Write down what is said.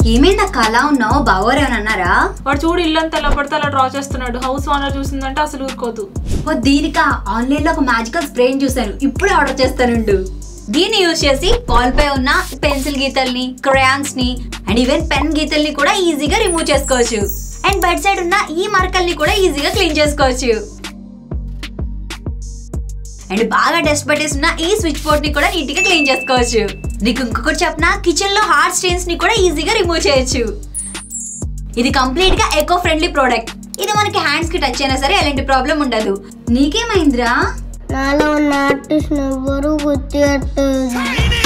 ఏమైందక్క అలా ఉన్నావు బావోరేమని అన్నారా వాడు చూడు ఇల్లంతా ఎలా పడితే అలా డ్రా చేస్తున్నాడు హౌస్ ఓనర్ చూసిందంటే అసలు ఊరుకోదు ఓ దీనిక ఆన్లైన్ లో ఒక మ్యాజికల్ స్ప్రేని చూశాను ఇప్పుడే ఆర్డర్ చేస్తానుండు దీన్ని యూజ్ చేసి కాల్ పై ఉన్న పెన్సిల్ గీతల్ని క్రయాన్స్ ని అండ్ ఈవెన్ పెన్ గీతల్ని కూడా ఈజీగా రిమూవ్ చేసుకోవచ్చు అండ్ బెడ్ సైడ్ ఉన్న ఈ మరకల్ని కూడా ఈజీగా క్లీన్ చేసుకోవచ్చు అండ్ బాగా డస్ట్ పట్టేసిన ఈ స్విచ్ బోర్డ్ ని కూడా నీట్ గా క్లీన్ చేసుకోవచ్చు నీకు ఇంకొకటి చెప్పిన కిచెన్ లో హార్డ్ స్టెయిన్స్ ని కూడా ఈజీగా రిమూవ్ చేయొచ్చు ఇది కంప్లీట్ గా ఎకో ఫ్రెండ్లీ ప్రోడక్ట్ ఇది మనకి హ్యాండ్స్ కి టచ్ అయినా సరే ఎలాంటి ప్రాబ్లం ఉండదు నీకేమైందిరా నాలో ఉన్న ఆర్టిస్ట్ ఎవ్వరూ గుర్తుపెట్టదు